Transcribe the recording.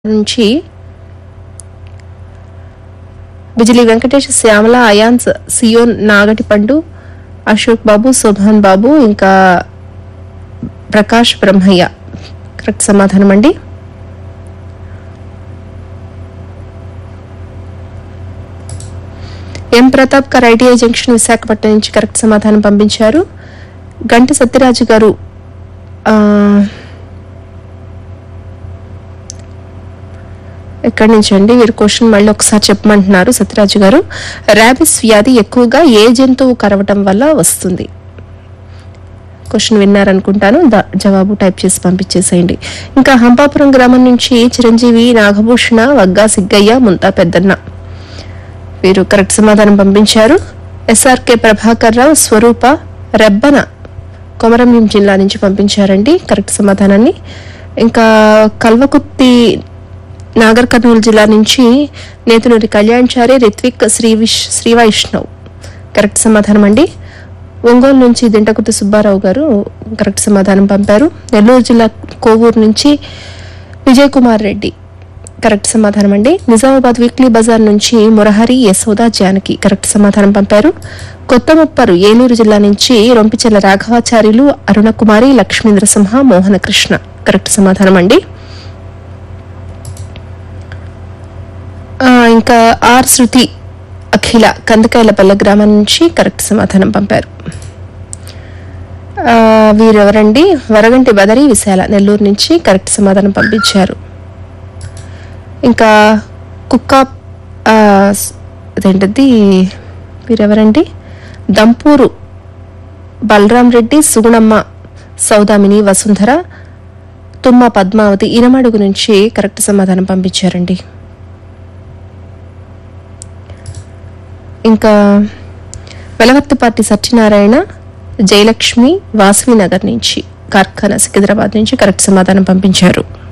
నుంచి బిజిలీ వెంకటేష్ శ్యామల అయాన్స్ సియోన్ నాగటి పండు అశోక్ బాబు శోభాన్ బాబు ఇంకా ప్రకాష్ బ్రహ్మయ్య కరెక్ట్ సమాధానం అండి ఎం ప్రతాప్ గారు ఐటీఐ జంక్షన్ విశాఖపట్నం నుంచి కరెక్ట్ సమాధానం పంపించారు గంటి సత్యరాజు గారు ఆ, ఎక్కడి నుంచి అండి వీరు క్వశ్చన్ మళ్ళీ ఒకసారి చెప్పమంటున్నారు సత్యరాజు గారు ర్యాబిస్ వ్యాధి ఎక్కువగా ఏ జంతువు కరవటం వల్ల వస్తుంది క్వశ్చన్ విన్నారనుకుంటాను ద- జవాబు టైప్ చేసి పంపించేసేయండి ఇంకా హంపాపురం గ్రామం నుంచి చిరంజీవి నాగభూషణ వగ్గా సిగ్గయ్య ముంతా పెద్దన్న వీరు కరెక్ట్ సమాధానం పంపించారు ఎస్ఆర్కే ప్రభాకర్ రావు స్వరూప రెబ్బన కొమరంభీం జిల్లా నుంచి పంపించారండి కరెక్ట్ సమాధానాన్ని ఇంకా కల్వకుర్తి నాగర్ కర్నూలు జిల్లా నుంచి నేతనూరి కళ్యాణ్చారి రిత్విక్ శ్రీ విష్ శ్రీ వైష్ణవ్ కరెక్ట్ సమాధానం అండి ఒంగోలు నుంచి దింటకుర్తి సుబ్బారావు గారు కరెక్ట్ సమాధానం పంపారు నెల్లూరు జిల్లా కోవూరు నుంచి విజయ్ కుమార్ రెడ్డి కరెక్ట్ సమాధానం అండి నిజామాబాద్ వీక్లీ బజార్ నుంచి మురహరి యశోద జానకి కరెక్ట్ సమాధానం పంపారు కొత్త ముప్పరు ఏలూరు జిల్లా నుంచి రొంపిచెల్ల రాఘవాచార్యులు అరుణకుమారి లక్ష్మీ నరసింహ మోహన కృష్ణ కరెక్ట్ సమాధానం అండి ఆ, ఇంకా ఆర్ శృతి అఖిల కందకాయలపల్ల గ్రామం నుంచి కరెక్ట్ సమాధానం పంపారు ఆ, వీరెవరండి వరగంటి బదరి విశాల నెల్లూరు నుంచి కరెక్ట్ సమాధానం పంపించారు ఇంకా కుక్క ఆ, స్- అదేంటది వీరెవరండి దంపూరు బలరాం రెడ్డి సుగుణమ్మ సౌదామిని వసుంధర తుమ్మ పద్మావతి ఇనమడుగు నుంచి కరెక్ట్ సమాధానం పంపించారండి ఇంకా వెలవర్తిపాటి సత్యనారాయణ జయలక్ష్మి వాసవి నగర్ నుంచి కార్ఖానా సికింద్రాబాద్ నుంచి కరెక్ట్ సమాధానం పంపించారు